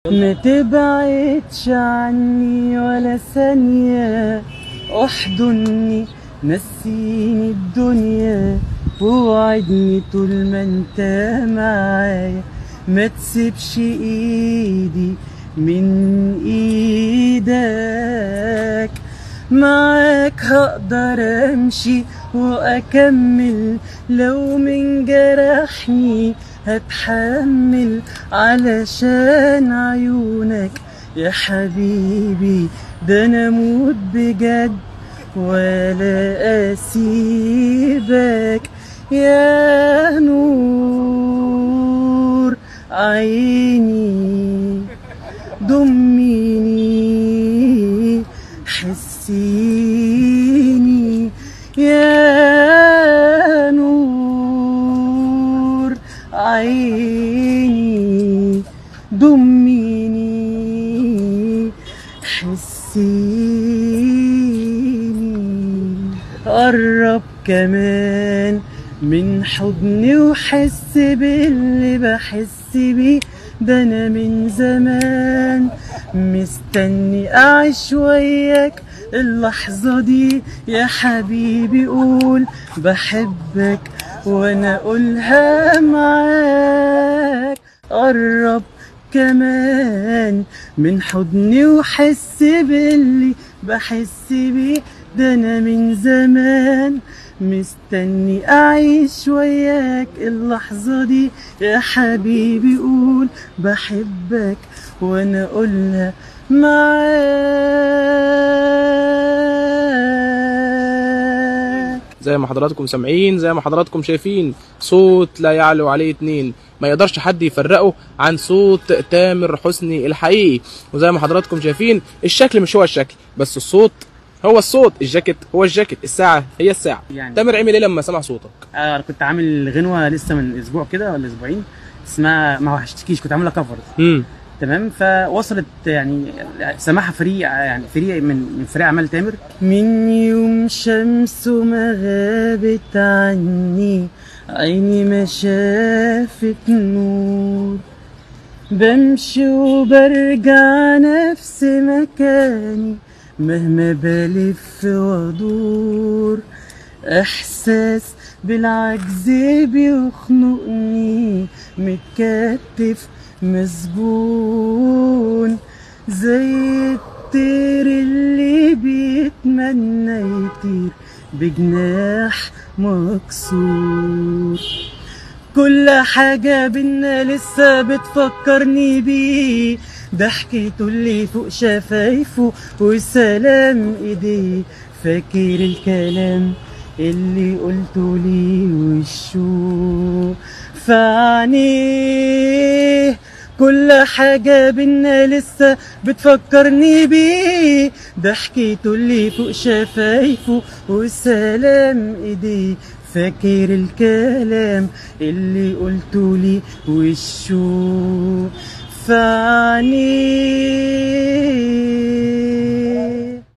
ما تبعدش عني ولا ثانية احضني نسيني الدنيا ووعدني طول ما انت معايا ما تسيبش ايدي من ايدك معاك هقدر امشي واكمل لو من جرحني هتحمل علشان عيونك يا حبيبي ده انا اموت بجد ولا اسيبك يا نور عيني ضميني حسيني يا نور عيني ضميني حسيني قرب كمان من حضني وحس باللي بحس بيه ده انا من زمان مستني اعيش وياك اللحظة دي يا حبيبي قول بحبك وانا اقولها معاك قرب كمان من حضني وحس باللي بحس بيه ده انا من زمان مستني اعيش وياك اللحظة دي يا حبيبي قول بحبك وانا اقولها معاك زي ما حضراتكم سامعين زي ما حضراتكم شايفين صوت لا يعلو عليه اتنين ما يقدرش حد يفرقه عن صوت تامر حسني الحقيقي وزي ما حضراتكم شايفين الشكل مش هو الشكل بس الصوت هو الصوت الجاكيت هو الجاكيت الساعة هي الساعة يعني تامر عمل ايه لما سمع صوتك انا كنت عامل غنوة لسه من اسبوع كده ولا اسبوعين اسمها ما وحشتكيش كنت عاملها كفر امم تمام فوصلت يعني سماعها فريق يعني فريق من من فريق اعمال تامر من يوم شمس ما غابت عني عيني ما شافت نور بمشي وبرجع نفس مكاني مهما بلف وادور احساس بالعجز بيخنقني متكتف مسجون زي الطير اللي بيتمنى يطير بجناح مكسور كل حاجة بينا لسه بتفكرني بيه ضحكته اللي فوق شفايفه وسلام ايديه فاكر الكلام اللي قلته لي وشه فعنيه كل حاجة بينا لسه بتفكرني بيه ضحكته اللي فوق شفايفه وسلام ايديه فاكر الكلام اللي قلته لي وشه فعنيه